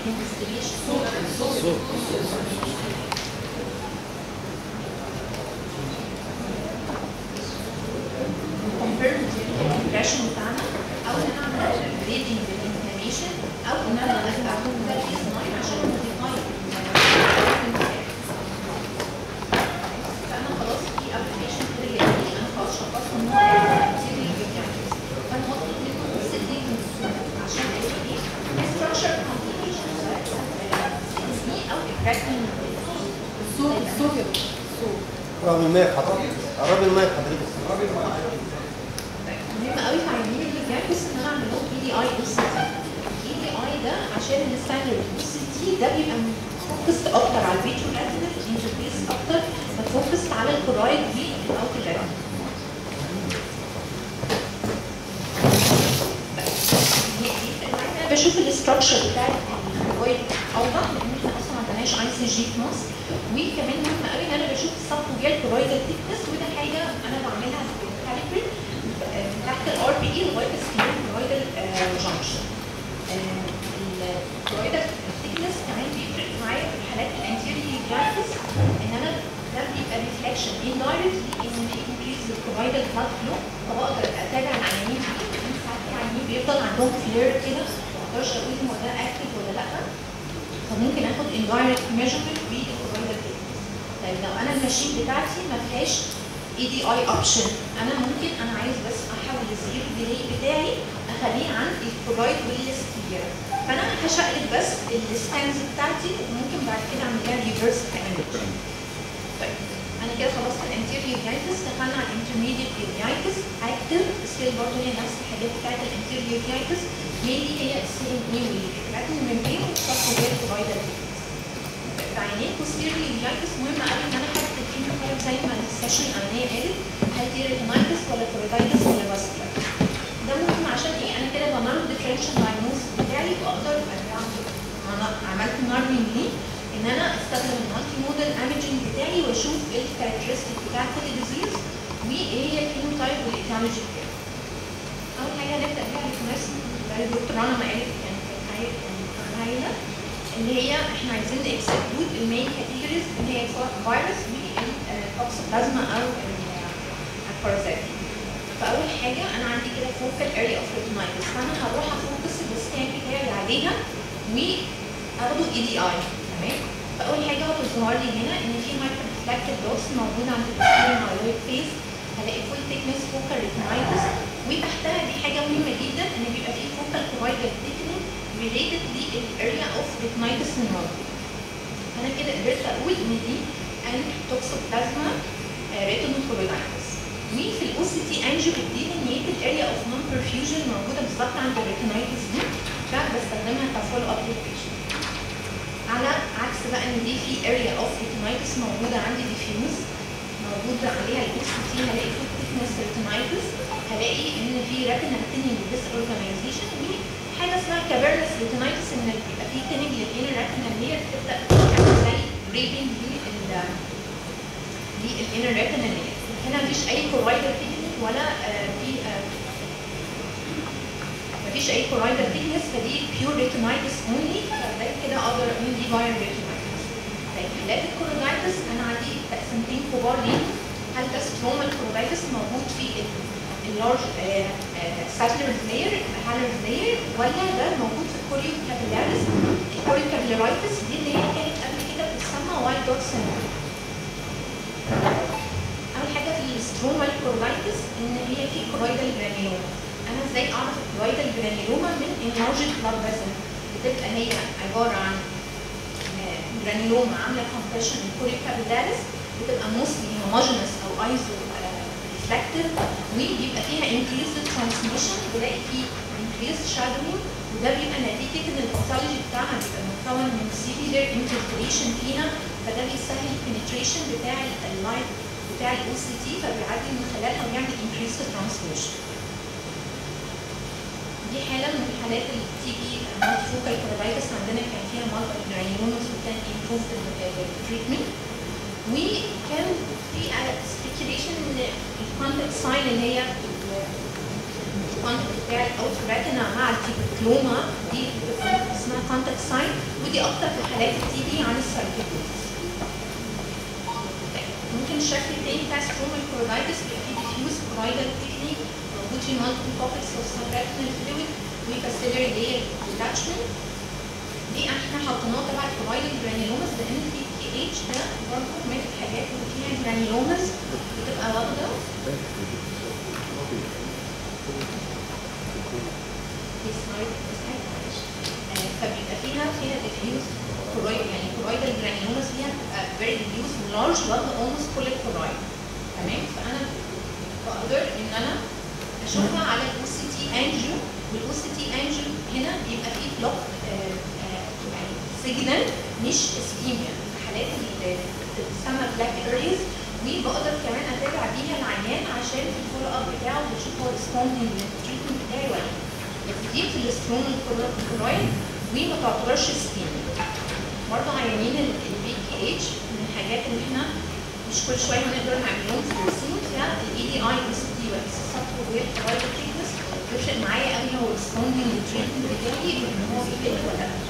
انفستيجيشن صوت كومبيرد الامبريشن بتاعنا او ان انا اعمل ريدنج للانفلاميشن او ان انا اخد ثيرابي صناعي عشان موديفاي فانا خلاص في ابلكيشن كده جاي لي انا خلاص شخصت ان هو anterior uveitis. فانا هطلب منه السيدي عشان ايه structure complication سواء سي او اكراكتنج الصوت الصوت يا دكتور الصوت قرب المايك حضرتك قرب المايك حضرتك مهم قوي في عيانين الجاكس ان انا اعمل لهم اي دي اي او سي تي اي دي اي ده عشان الستاندرد او سي تي ده بيبقى فوكست اكتر على الفيترو ريتنال انترفيس اكتر ما فوكست على الكورايد والاوتر ريتنال انا بشوف الاستراكشر بتاع الكورايد اوضح لان احنا اصلا ما عندناش اي سي جي في مصر وكمان مهم قوي ان انا بشوف السبتوجيال كورايدال ثيكنس وده حاجه انا بعملها بالكاليبري تحت الار بي اي لغايه السكين كورايدال جانكشن الكورايدال ثيكنس كمان بيفرق معايا في الحالات الانتيريور جاكس ان انا ده بيبقى ريفلكشن اندايركتلي ان في انكريز الكورايدال بلاد فلو فبقدر اتابع العيانين دي لان ساعات في عيانين بيفضل عندهم فلير كده ما اقدرش اقول هو ده اكتف ولا لا فممكن اخد indirect measurement بالكورايدال thickness. طيب لو انا الماشين بتاعتي ما فيهاش اي دي اي اوبشن انا ممكن انا عايز بس احول الزيرو ديلي بتاعي اخليه عن الكورايد والسكير فانا هشقلب بس السكانز بتاعتي وممكن بعد كده اعمل لها ريفرس كمان طيب انا كده خلصت الانتيريور يايتس دخلنا على الانترميديت يايتس اكتف ستيل برضه هي نفس الحاجات بتاعت الانتيريور يايتس مينلي هي السي ام اي والكراتين ممبرين والصفحه غير كورايدال بعينين posterior uveitis مهم قوي ان انا احدد الفينوتايب زي ما السيشن الاولانيه قالت هل دي ريتينايتس ولا كوريتايتس ولا فاسكولار ده مهم عشان ايه انا كده بعمل الديفرنشال دايجنوز بتاعي واقدر ارجع انا عملت نارمينج ليه ان انا استخدم المالتي موديل ايمجنج بتاعي واشوف ايه الكاركترستيك بتاع كل ديزيز وايه هي الفينوتايب والايتيولوجي بتاعي اول حاجه هنبدا بيها الكونسن زي الدكتور رنا ما قالت يعني كانت هاي- يعني هايله اللي هي احنا عايزين اكسكلود المين كاتيجوريز اللي هي سواء فيروس والتوكسوبلازما او البارازيت فاول حاجه انا عندي كده فوكال اريا اوف ريتينايتس فانا هروح افوكس السكان بتاعي عليها واخده اي دي اي تمام فاول حاجه هتظهر لي هنا ان في هايبر ريفلكتيف دوس موجود عند البكتيريا مايلويد فيس هلاقي فول ثيكنس فوكال ريتينايتس وتحتها دي حاجه مهمه جدا ان بيبقى في فوكال كورايدال ثيكنينج related للاريا اوف ريتينايتس الموجود انا كده قدرت اقول ان دي ان توكسوبلازما ريتينوكولويدايتس وفي الاو سي تي انجيو بتديني ان هي الاريا اوف نون برفيوجن موجوده بالظبط عند الريتينايتس دي فبستخدمها كفولو اب للبيشنت على عكس بقى ان دي في اريا اوف ريتينايتس موجوده عندي ديفيوز موجود عليها الاو سي تي هلاقي في ثيكنس ريتينايتس هلاقي ان في ريتينال تينينج ديس اورجانيزيشن حاجه اسمها كافيرنس ريتينايتس ان بيبقى في تينينج للانر ريتينال لير بتبدا تعمل زي ريبنج لل للانر ريتينال لير هنا مفيش اي كورايدال ثيكنس ولا آه، في آه، مفيش اي كورايدال ثيكنس فدي بيور ريتينايتس اونلي فده كده اقدر اقول دي فايرال ريتينايتس طيب حالات الكورونايتس انا عندي تقسيمتين كبار ليه هل ده ستروما الكورونايتس موجود في اللارج ساتلرز لاير هالرز لاير ولا ده موجود في الكوريو كابيلاريس الكوريو كابيلارايتس دي اللي هي كانت قبل كده بتسمى وايت دوت سيندروم اول حاجه في الستروما الكورونايتس ان هي في كورايدال جرانيلوما انا ازاي اعرف الكورايدال جرانيلوما من انلارجد بلاد فيسل بتبقى هي عباره عن جرانيلوما عامله كومبريشن الكوريو كابيلاريس بتبقى موستلي هوموجينس او ايزو ريفلكتيف وبيبقى فيها انكريز ترانسميشن بلاقي فيه انكريز شادوينج وده بيبقى نتيجه ان الباثولوجي بتاعها بيبقى مكون من سيفير انفلتريشن فينا فده بيسهل البنتريشن بتاع اللايت بتاع الاو سي تي فبيعدي من خلالها ويعمل انكريز ترانسميشن دي حاله من الحالات اللي بتيجي مالتي فوكال كولايتس عندنا كان فيها مالتي جرانيومس وكان امبروفد التريتمنت وكان في سبيكيوليشن ان الكونتاكت ساين اللي هي الكونتاكت بتاع الاوت ريتنا مع التيبوكلوما دي بتبقى اسمها كونتاكت ساين ودي اكتر في حالات التي بي عن السايتوبلازم ممكن الشكل التاني بتاع سترومال كورولايتس بيبقى فيه ديفيوز كورويدال تكنيك موجود في مالتيبل بوكيتس اوف سبريتنال فلويد وكاسيلري لاير ديتاتشمنت دي احنا حطيناه تبع الكورويدال جرانيلوماس لان في تي اتش ده برضه من الحاجات اللي فيها جرانيلوماس بتبقى واخده دي سلايد آه، فبيبقى فيها فيها ديفيوز كورويد يعني كورويدال جرانيلوماس فيها فيري ديفيوز ولارج واخده اولموست كل الكورويد تمام فانا بقدر ان انا اشوفها على الاو سي تي انجيو والاو سي تي انجيو هنا بيبقى فيه بلوك يعني سيجنال مش اسكيميا في حالات اللي بتسمى بلاك اريز وبقدر كمان اتابع بيها العيان عشان في الفولو اب بتاعه بشوف هو ريسبوندنج للتريتمنت بتاعي ولا لا بس دي في الاسترون الكلورايد وما تعتبرش اسكيميا برضه عيانين البي كي اتش من الحاجات اللي احنا مش كل شويه هنقدر نعمل لهم فلوسين فيها الاي دي اي اس دي واكس سطر وير كورويد تيكنس بيفرق معايا قوي هو ريسبوندنج للتريتمنت بتاعي ان هو بيفرق ولا لا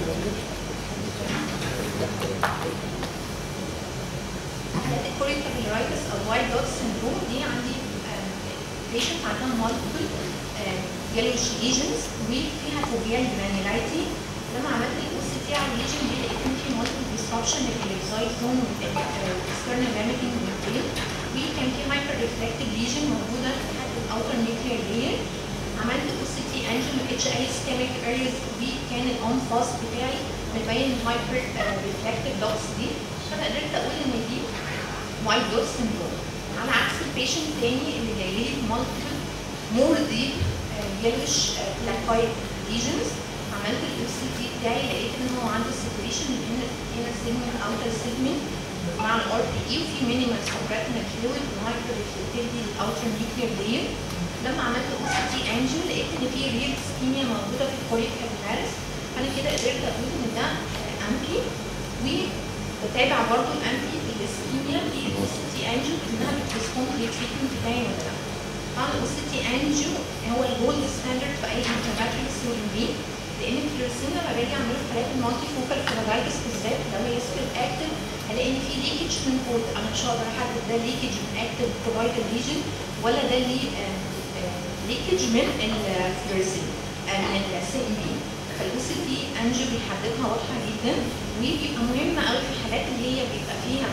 الكوريك كابيلارايتس او وايت دوت سندروم دي عندي بيشنت عندها مالتيبل يلوش ليجنز وفيها فوبيال جرانيلايتي لما عملت الاو سي تي على الليجن دي لقيت ان في مالتيبل ديسربشن للإكزايت زون والاكسترنال راميكينج والبرين وكان في هايبر ريفلكتيف ليجن موجوده تحت الاوتر نيوكليير لاير عملت او سي تي انجل ما لقيتش اي سكيميك اريز وكان الاون فاست بتاعي مبين الهايبر ريفلكتيف دوتس دي فانا قدرت اقول ان دي وايت دوت سندروم على عكس البيشنت التاني اللي جاي لي بمالتيبل مور ديب يلوش بلاكايت ليجنز عملت الاو سي تي بتاعي لقيت ان هو عنده سيبريشن بين هنا سيجمنت اوتر سيجمنت مع الار بي اي وفي مينيمال سبريتنال فلويد وهايبر ريفلكتيفيتي للاوتر نيوكليير لاير لما عملت او سي تي انجل لقيت ان في ريل سكيميا موجوده في الكوريك كابيلاريس انا كده قدرت اقول ان ده امبي وبتابع برضو الامبي الاسكيميا في الاو سي تي انجل انها بتريسبوند للتريتمنت بتاعي ولا لا طبعا الاو سي تي انجل هو الجولد ستاندرد في اي انترباتري سيرولوجي لان الفلورسين لما باجي اعمله في حالات المالتي فوكال كولايتس بالذات لو هي سكيل اكتف هلاقي ان في ليكج من كود انا مش هقدر احدد ده ليكج من اكتف كولايتال ليجن ولا ده ليه ليكج من الفلورسين من السي ام بي فالاو سي تي انجو بيحددها واضحه جدا وبيبقى مهم قوي في الحالات اللي هي بيبقى فيها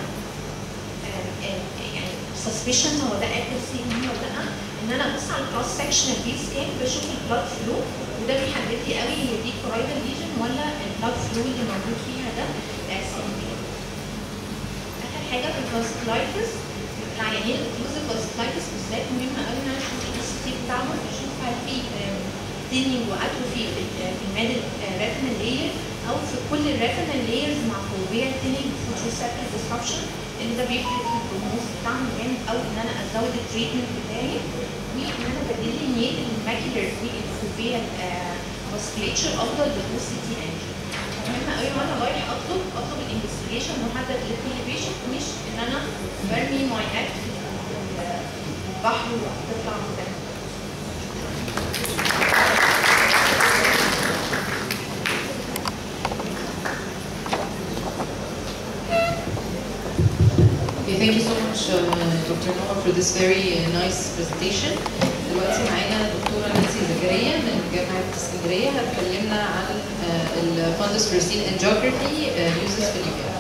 يعني سسبشن هو ده اكتف سي ام بي ولا لا ان انا ابص على الكروس سكشنال بي سكان بشوف البلاد فلو وده بيحدد لي قوي هي دي كورايدال ليجن ولا البلاد فلو اللي موجود فيها ده سي ام بي اخر حاجه في الفاسكولايتس العيانين الاوكلوزيف فاسكولايتس بالذات مهم قوي ان انا اشوف الاي سي تي بتاعهم اشوف هل في تينينج واتروفي في الميدل ريتنال لاير او في كل الريتنال لايرز مع فوبيال تينينج فوتوسيبتال ديسربشن اللي ده بيفرق في البروجنوز بتاعهم جامد قوي ان انا ازود التريتمنت بتاعي وان انا بديلينيت الماكيولر والفوبيال فاسكليتشر افضل بالاو سي تي انجل مهم قوي وانا رايح اطلب اطلب الانفستيجيشن محدد لكل بيشنت مش ان انا برمي معينات في البحر وتطلع مدرسه Okay, thank you so much, uh, Dr. Noah, for this very uh, nice presentation. دلوقتي معانا دكتورة نانسي زكريا من جامعة اسكندرية هتكلمنا عن الفاندس فورسين انجيوجرافي يوزز في اليوم.